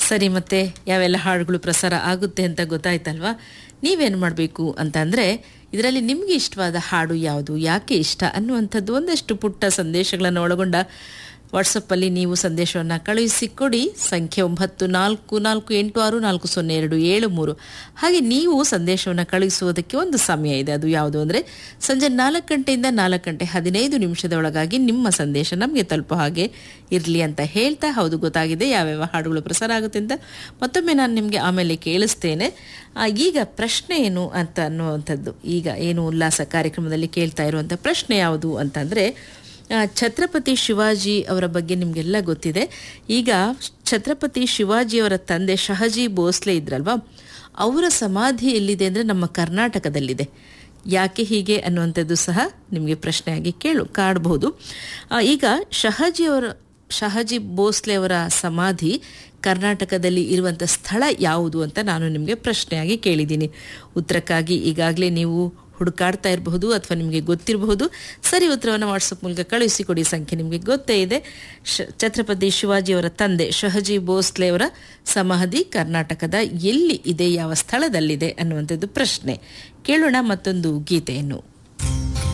ಸರಿ ಮತ್ತೆ ಯಾವೆಲ್ಲ ಹಾಡುಗಳು ಪ್ರಸಾರ ಆಗುತ್ತೆ ಅಂತ ಗೊತ್ತಾಯ್ತಲ್ವಾ ನೀವೇನು ಮಾಡಬೇಕು ಅಂತಂದರೆ ಇದರಲ್ಲಿ ನಿಮಗೆ ಇಷ್ಟವಾದ ಹಾಡು ಯಾವುದು ಯಾಕೆ ಇಷ್ಟ ಅನ್ನುವಂಥದ್ದು ಒಂದಷ್ಟು ಪುಟ್ಟ ಸಂದೇಶಗಳನ್ನು ಒಳಗೊಂಡ ವಾಟ್ಸಪ್ಪಲ್ಲಿ ನೀವು ಸಂದೇಶವನ್ನು ಕಳುಹಿಸಿಕೊಡಿ ಸಂಖ್ಯೆ ಒಂಬತ್ತು ನಾಲ್ಕು ನಾಲ್ಕು ಎಂಟು ಆರು ನಾಲ್ಕು ಸೊನ್ನೆ ಎರಡು ಏಳು ಮೂರು ಹಾಗೆ ನೀವು ಸಂದೇಶವನ್ನು ಕಳುಹಿಸುವುದಕ್ಕೆ ಒಂದು ಸಮಯ ಇದೆ ಅದು ಯಾವುದು ಅಂದರೆ ಸಂಜೆ ನಾಲ್ಕು ಗಂಟೆಯಿಂದ ನಾಲ್ಕು ಗಂಟೆ ಹದಿನೈದು ನಿಮಿಷದ ಒಳಗಾಗಿ ನಿಮ್ಮ ಸಂದೇಶ ನಮಗೆ ತಲುಪೋ ಹಾಗೆ ಇರಲಿ ಅಂತ ಹೇಳ್ತಾ ಹೌದು ಗೊತ್ತಾಗಿದೆ ಯಾವ್ಯಾವ ಹಾಡುಗಳು ಪ್ರಸಾರ ಆಗುತ್ತೆ ಅಂತ ಮತ್ತೊಮ್ಮೆ ನಾನು ನಿಮಗೆ ಆಮೇಲೆ ಕೇಳಿಸ್ತೇನೆ ಆ, ಈಗ ಪ್ರಶ್ನೆ ಏನು ಅಂತ ಅನ್ನುವಂಥದ್ದು ಈಗ ಏನು ಉಲ್ಲಾಸ ಕಾರ್ಯಕ್ರಮದಲ್ಲಿ ಕೇಳ್ತಾ ಇರುವಂಥ ಪ್ರಶ್ನೆ ಯಾವುದು ಅಂತಂದರೆ ಆ, ಛತ್ರಪತಿ ಶಿವಾಜಿ ಅವರ ಬಗ್ಗೆ ನಿಮಗೆಲ್ಲ ಗೊತ್ತಿದೆ ಈಗ ಛತ್ರಪತಿ ಶಿವಾಜಿಯವರ ತಂದೆ ಶಹಜಿ ಭೋಸ್ಲೆ ಇದ್ರಲ್ವಾ ಅವರ ಸಮಾಧಿ ಎಲ್ಲಿದೆ ಅಂದರೆ ನಮ್ಮ ಕರ್ನಾಟಕದಲ್ಲಿದೆ ಯಾಕೆ ಹೀಗೆ ಅನ್ನುವಂಥದ್ದು ಸಹ ನಿಮಗೆ ಪ್ರಶ್ನೆಯಾಗಿ ಕೇಳು ಕಾಡಬಹುದು ಆ, ಈಗ ಶಹಜಿಯವರ ಶಹಜಿ ಭೋಸ್ಲೆ ಅವರ ಸಮಾಧಿ ಕರ್ನಾಟಕದಲ್ಲಿ ಇರುವಂಥ ಸ್ಥಳ ಯಾವುದು ಅಂತ ನಾನು ನಿಮಗೆ ಪ್ರಶ್ನೆಯಾಗಿ ಕೇಳಿದ್ದೀನಿ ಉತ್ತರಕ್ಕಾಗಿ ಈಗಾಗಲೇ ನೀವು ಹುಡುಕಾಡ್ತಾ ಇರಬಹುದು ಅಥವಾ ನಿಮಗೆ ಗೊತ್ತಿರಬಹುದು ಸರಿ ಉತ್ತರವನ್ನು ವಾಟ್ಸಪ್ ಮೂಲಕ ಕಳುಹಿಸಿಕೊಡಿ ಸಂಖ್ಯೆ ನಿಮಗೆ ಗೊತ್ತೇ ಇದೆ ಶ ಛತ್ರಪತಿ ಶಿವಾಜಿಯವರ ತಂದೆ ಶಹಜಿ ಭೋಸ್ಲೆ ಅವರ ಸಮಾಧಿ ಕರ್ನಾಟಕದ ಎಲ್ಲಿ ಇದೆ ಯಾವ ಸ್ಥಳದಲ್ಲಿದೆ ಅನ್ನುವಂಥದ್ದು ಪ್ರಶ್ನೆ ಕೇಳೋಣ ಮತ್ತೊಂದು ಗೀತೆಯನ್ನು